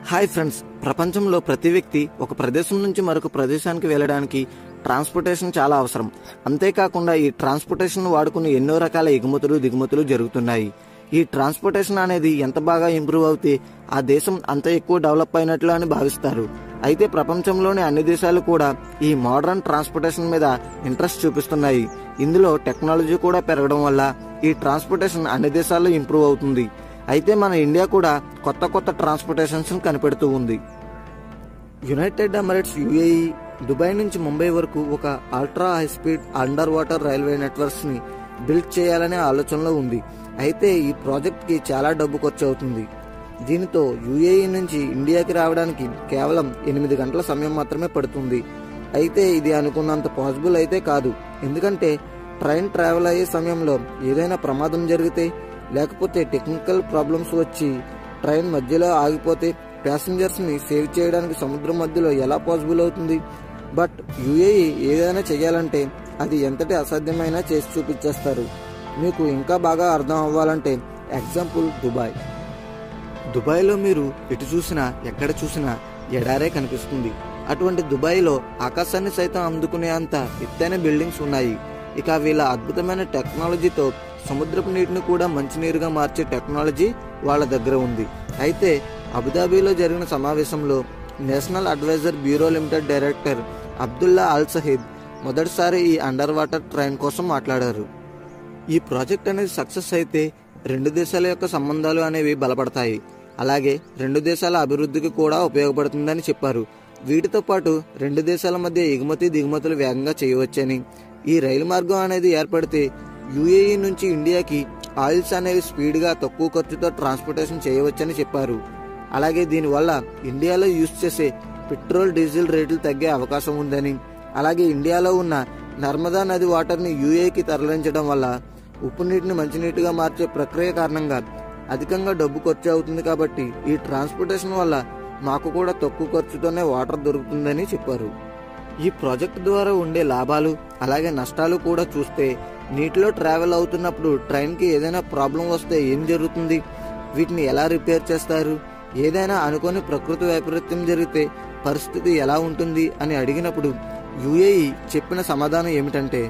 hi friends ప్రపంచంలో ప్రతి వ్యక్తి ఒక ప్రదేశం నుంచి మరొక ప్రదేశానికి వెళ్ళడానికి ట్రాన్స్పోర్టేషన్ చాలా అవసరం అంతేకాకుండా ఈ ట్రాన్స్పోర్టేషన్ వాడుకుని ఎన్నో రకాల ఎగుమతులు దిగుమతులు జరుగుతున్నాయి ఈ ట్రాన్స్పోర్టేషన్ అనేది ఎంత బాగా ఇంప్రూవ్ అవుతే ఆ దేశం అంత ఎక్కువ డెవలప్ అయినట్లు అని భావిస్తారు అయితే ప్రపంచంలోని అన్ని దేశాలు కూడా ఈ మోడర్న్ ట్రాన్స్పోర్టేషన్ మీద ఇంట్రెస్ట్ చూపిస్తున్నాయి ఇందులో టెక్నాలజీ కూడా పెరగడం వల్ల ఈ ట్రాన్స్పోర్టేషన్ అన్ని దేశాల్లో ఇంప్రూవ్ అవుతుంది అయితే మన ఇండియా కూడా కొత్త కొత్త ట్రాన్స్పోర్టేషన్స్ కనిపెడుతూ ఉంది యునైటెడ్ ఎమిరేట్స్ యుఏఈ దుబాయ్ నుంచి ముంబై వరకు ఒక ultra high speed under water railway networks ని బిల్డ్ చేయాలనే ఆలోచనలో ఉంది అయితే ఈ ప్రాజెక్ట్ కి చాలా డబ్బు ఖర్చు అవుతుంది దీనితో యుఏఈ నుంచి ఇండియాకి రావడానికి కేవలం ఎనిమిది గంటల సమయం మాత్రమే పడుతుంది అయితే ఇది అనుకున్నంత పాసిబుల్ అయితే కాదు ఎందుకంటే ట్రైన్ ట్రావెల్ అయ్యే సమయంలో ఏదైనా ప్రమాదం జరిగితే లేకపోతే టెక్నికల్ ప్రాబ్లమ్స్ వచ్చి ట్రైన్ మధ్యలో ఆగిపోతే ప్యాసింజర్స్ ని సేవ్ చేయడానికి సముద్రం మధ్యలో ఎలా పాసిబుల్ అవుతుంది బట్ యుఏఈ ఏదైనా చేయాలంటే అది ఎంతటి అసాధ్యమైనా చేసి చూపించేస్తారు మీకు ఇంకా బాగా అర్థం అవ్వాలంటే ఎగ్జాంపుల్ దుబాయ్ దుబాయ్లో మీరు ఎటు చూసినా ఎక్కడ చూసినా ఎడారే కనిపిస్తుంది అటువంటి దుబాయ్లో ఆకాశాన్ని సైతం అందుకునే అంత ఎత్తైన బిల్డింగ్స్ ఉన్నాయి ఇక వీళ్ళ అద్భుతమైన టెక్నాలజీతో సముద్రపు నీటిని కూడా మంచినీరుగా మార్చే టెక్నాలజీ వాళ్ళ దగ్గర ఉంది అయితే అబుదాబీలో జరిగిన సమావేశంలో national adviser bureau limited director Abdullah Al Saheed మొదటిసారి ఈ అండర్ వాటర్ ట్రైన్ కోసం మాట్లాడారు ఈ ప్రాజెక్ట్ అనేది సక్సెస్ అయితే రెండు దేశాల యొక్క సంబంధాలు అనేవి బలపడతాయి అలాగే రెండు దేశాల అభివృద్ధికి కూడా ఉపయోగపడుతుందని చెప్పారు వీటితో పాటు రెండు దేశాల మధ్య ఎగుమతి దిగుమతులు వేగంగా చేయవచ్చని ఈ రైలు మార్గం అనేది ఏర్పడితే యుఏఈ నుంచి ఇండియాకి ఆయిల్స్ అనేవి స్పీడ్గా తక్కువ ఖర్చుతో ట్రాన్స్పోర్టేషన్ చేయవచ్చని చెప్పారు అలాగే దీనివల్ల ఇండియాలో యూజ్ చేసే పెట్రోల్ డీజిల్ రేట్లు తగ్గే అవకాశం ఉందని అలాగే ఇండియాలో ఉన్న నర్మదా నది వాటర్ని యుఏకి తరలించడం వల్ల ఉప్పు నీటిని మంచినీటిగా మార్చే ప్రక్రియ కారణంగా అధికంగా డబ్బు ఖర్చు అవుతుంది కాబట్టి ఈ ట్రాన్స్పోర్టేషన్ వల్ల మాకు కూడా తక్కువ ఖర్చుతోనే వాటర్ దొరుకుతుందని చెప్పారు ఈ ప్రాజెక్ట్ ద్వారా ఉండే లాభాలు అలాగే నష్టాలు కూడా చూస్తే నీటిలో ట్రావెల్ అవుతున్నప్పుడు ట్రైన్కి ఏదైనా ప్రాబ్లం వస్తే ఏం జరుగుతుంది వీటిని ఎలా రిపేర్ చేస్తారు ఏదైనా అనుకోని ప్రకృతి వైపరీత్యం జరిగితే పరిస్థితి ఎలా ఉంటుంది అని అడిగినప్పుడు యుఏఈ చెప్పిన సమాధానం ఏమిటంటే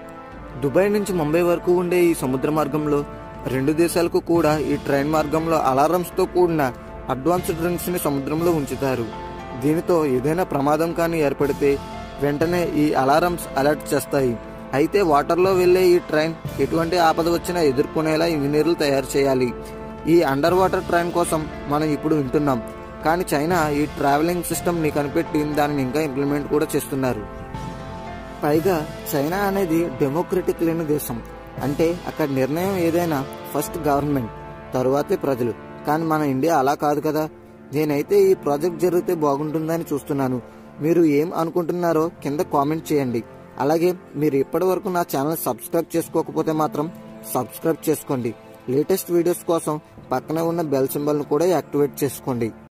దుబాయ్ నుంచి ముంబై వరకు ఉండే ఈ సముద్ర మార్గంలో రెండు దేశాలకు కూడా ఈ ట్రైన్ మార్గంలో అలారమ్స్తో కూడిన అడ్వాన్స్డ్ డ్రింక్స్ ని సముద్రంలో ఉంచుతారు దీనితో ఏదైనా ప్రమాదం కానీ ఏర్పడితే వెంటనే ఈ అలారమ్స్ అలర్ట్ చేస్తాయి అయితే వాటర్లో వెళ్లే ఈ ట్రైన్ ఎటువంటి ఆపద వచ్చినా ఎదుర్కొనేలా ఇంజనీర్లు తయారు చేయాలి ఈ అండర్ వాటర్ ట్రైన్ కోసం మనం ఇప్పుడు వింటున్నాం కానీ చైనా ఈ ట్రావెలింగ్ సిస్టమ్ ని కనిపెట్టి దానిని ఇంకా ఇంప్లిమెంట్ కూడా చేస్తున్నారు పైగా చైనా అనేది డెమోక్రటిక్ లేని దేశం అంటే అక్కడ నిర్ణయం ఏదైనా ఫస్ట్ గవర్నమెంట్ తరువాతే ప్రజలు కానీ మన ఇండియా అలా కాదు కదా నేనైతే ఈ ప్రాజెక్ట్ జరిగితే బాగుంటుందని చూస్తున్నాను మీరు ఏం అనుకుంటున్నారో కింద కామెంట్ చేయండి అలాగే మీరు ఇప్పటి వరకు నా ఛానల్ సబ్స్క్రైబ్ చేసుకోకపోతే మాత్రం సబ్స్క్రైబ్ చేసుకోండి లేటెస్ట్ వీడియోస్ కోసం పక్కనే ఉన్న బెల్ సింబల్ను కూడా యాక్టివేట్ చేసుకోండి